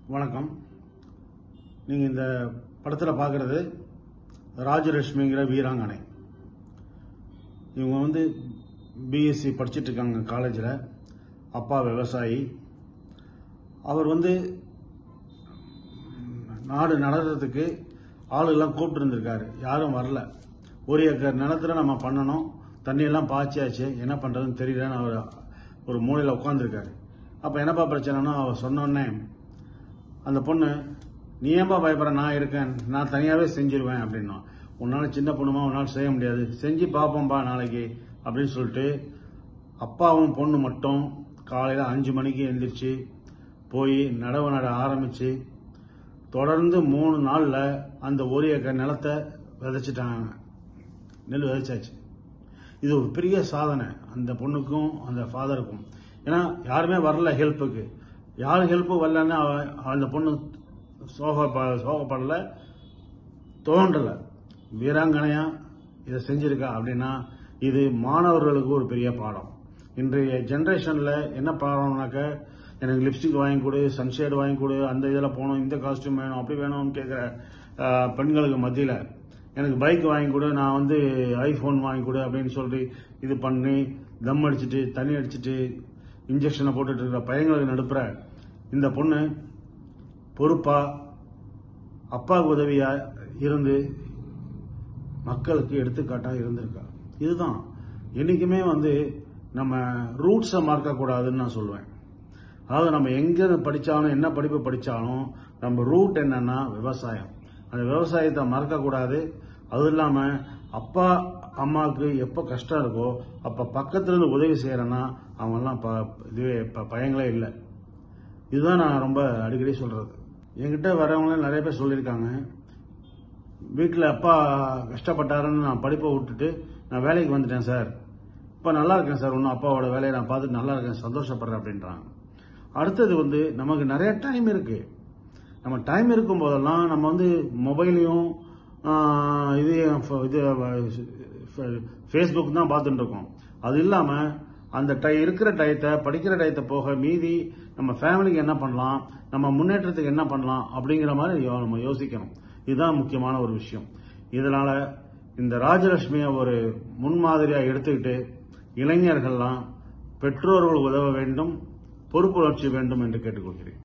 வணக்கம் நீங்கள் இந்த படத்தில் பார்க்குறது ராஜலட்சுமிங்கிற வீராங்கனை இவங்க வந்து பிஎஸ்சி படிச்சிட்டு இருக்காங்க காலேஜில் அப்பா விவசாயி அவர் வந்து நாடு நடத்துறதுக்கு ஆளுகள்லாம் கூப்பிட்டு இருந்திருக்காரு யாரும் வரல ஒரு ஏக்கர் நிலத்துல நம்ம பண்ணணும் தண்ணியெல்லாம் பாய்ச்சியாச்சு என்ன பண்ணுறதுன்னு தெரியலன்னு அவர் ஒரு மூலையில் உட்காந்துருக்காரு அப்போ என்னப்பா பிரச்சனைனா அவர் சொன்னோடனே அந்த பொண்ணு நீ ஏன்பா பயப்படுற நான் இருக்கேன் நான் தனியாகவே செஞ்சிருவேன் அப்படின்னா உன்னால் சின்ன பொண்ணுமா உன்னால் செய்ய முடியாது செஞ்சு பார்ப்போம்பா நாளைக்கு அப்படின்னு சொல்லிட்டு அப்பாவும் பொண்ணு மட்டும் காலையில் அஞ்சு மணிக்கு எந்திரிச்சு போய் நடவு நட ஆரம்பித்து தொடர்ந்து மூணு நாளில் அந்த ஒரு ஏக்கர் நிலத்தை விதைச்சிட்டாங்க நெல் விதைச்சாச்சு இது ஒரு பெரிய சாதனை அந்த பொண்ணுக்கும் அந்த ஃபாதருக்கும் ஏன்னா யாருமே வரல ஹெல்ப்புக்கு யார் ஹெல்ப்பு வரலன்னு அவ- அந்த பொண்ணு சோக சோகப்படல தோன்றல வீராங்கனையா இதை செஞ்சிருக்கா அப்படின்னா இது மாணவர்களுக்கு ஒரு பெரிய பாடம் இன்றைய ஜென்ரேஷன்ல என்ன பாடம்னாக்க எனக்கு லிப்ஸ்டிக் வாங்கி கொடு சன்ஷேட் வாங்கி கொடு அந்த இதில் போகணும் இந்த காஸ்டியூம் வேணும் அப்படி வேணும்னு கேட்குற பெண்களுக்கு மத்தியில் எனக்கு பைக் வாங்கி கொடு நான் வந்து ஐஃபோன் வாங்கி கொடு அப்படின்னு சொல்லி இது பண்ணி தம் அடிச்சிட்டு தண்ணி அடிச்சிட்டு இன்ஜெக்ஷனை போட்டுட்டு இருக்கிற பையங்களுக்கு நடுப்புற இந்த பொண்ணு பொறுப்பா அப்பாவுக்கு உதவியா இருந்து மக்களுக்கு எடுத்துக்காட்டா இருந்திருக்கா இதுதான் என்னைக்குமே வந்து நம்ம ரூட்ஸை மறக்கக்கூடாதுன்னு நான் சொல்லுவேன் அதாவது நம்ம எங்க படிச்சாலும் என்ன படிப்பு படிச்சாலும் நம்ம ரூட் என்னன்னா விவசாயம் அந்த விவசாயத்தை மறக்கக்கூடாது அதுவும் இல்லாம அப்பா அம்மாவுக்கு எப்போ கஷ்டம் இருக்கோ அப்ப பக்கத்துல இருந்து உதவி செய்யறேன்னா அவங்கெல்லாம் ப- இதுவே ப- பயங்களே இல்லை இதுதான் நான் ரொம்ப அடிக்கடி சொல்றது என்கிட்ட வரவங்க நிறைய பேர் சொல்லியிருக்காங்க வீட்டில் அப்பா கஷ்டப்பட்டாருன்னு நான் படிப்பை விட்டுட்டு நான் வேலைக்கு வந்துட்டேன் சார் இப்போ நல்லா இருக்கேன் சார் இன்னும் அப்பாவோட வேலையை நான் பார்த்துட்டு நல்லா இருக்கேன் சந்தோஷப்படுறேன் அப்படின்றாங்க அடுத்தது வந்து நமக்கு நிறைய டைம் இருக்கு நம்ம டைம் இருக்கும் போதெல்லாம் நம்ம வந்து மொபைலையும் ஆஹ், இது இது ஃபேஸ்புக் தான் பார்த்துட்டு இருக்கோம் அது இல்லாமல் அந்த டை இருக்கிற டயத்தை படிக்கிற டயத்தை போக மீதி நம்ம ஃபேமிலிக்கு என்ன பண்ணலாம் நம்ம முன்னேற்றத்துக்கு என்ன பண்ணலாம் அப்படிங்கிற மாதிரி யோ- நம்ம யோசிக்கணும் இதுதான் முக்கியமான ஒரு விஷயம் இதனால இந்த ராஜலட்சுமியை ஒரு முன்மாதிரியா எடுத்துக்கிட்டு இளைஞர்கள்லாம் பெற்றோர்கள் உதவ வேண்டும் பொறுப்புணர்ச்சி வேண்டும் என்று கேட்டுக்கொள்கிறேன்